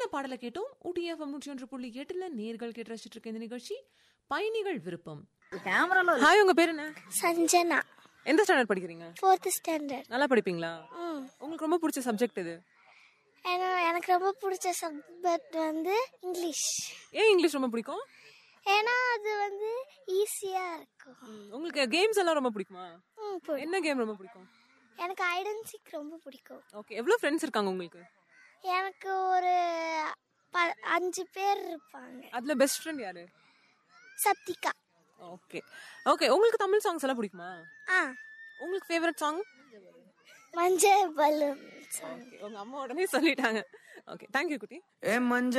பாடலை கேட்டோம் ஊட்டி எஃப்எம் நூற்றி ஒன்று புள்ளி எட்டுல நேர்கள் கேட்டு ரசிச்சிட்டு இருக்க இந்த நிகழ்ச்சி பயணிகள் விருப்பம் ஹாய் உங்க பேர் என்ன சஞ்சனா எந்த ஸ்டாண்டர்ட் படிக்கிறீங்க ஃபோர்த் ஸ்டாண்டர்ட் நல்லா படிப்பீங்களா ம் உங்களுக்கு ரொம்ப பிடிச்ச சப்ஜெக்ட் இது ஏன்னா எனக்கு ரொம்ப பிடிச்ச சப்ஜெக்ட் வந்து இங்கிலீஷ் ஏன் இங்கிலீஷ் ரொம்ப பிடிக்கும் ஏன்னா அது வந்து ஈஸியாக இருக்கும் ம், உங்களுக்கு கேம்ஸ் எல்லாம் ரொம்ப பிடிக்குமா ம் பிடி- என்ன கேம் ரொம்ப பிடிக்கும் எனக்கு ஐடென்சிக் ரொம்ப பிடிக்கும் ஓகே எவ்வளவு ஃப்ரெண்ட்ஸ் இருக்காங்க உங்களுக்கு எனக்கு ஒரு ப அஞ்சு பேர் இருப்பாங்க அதுல பெஸ்ட் ஃப்ரெண்ட் யாரு சப்திகா ஓகே ஓகே உங்களுக்கு தமிழ் சாங்ஸ் எல்லாம் பிடிக்குமா ஆ உங்களுக்கு ஃபேவரட் சாங் மஞ்சள் பலூன் உங்க அம்மா உடனே சொல்லிட்டாங்க ஓகே தேங்க்யூ குட்டி ஏ மஞ்ச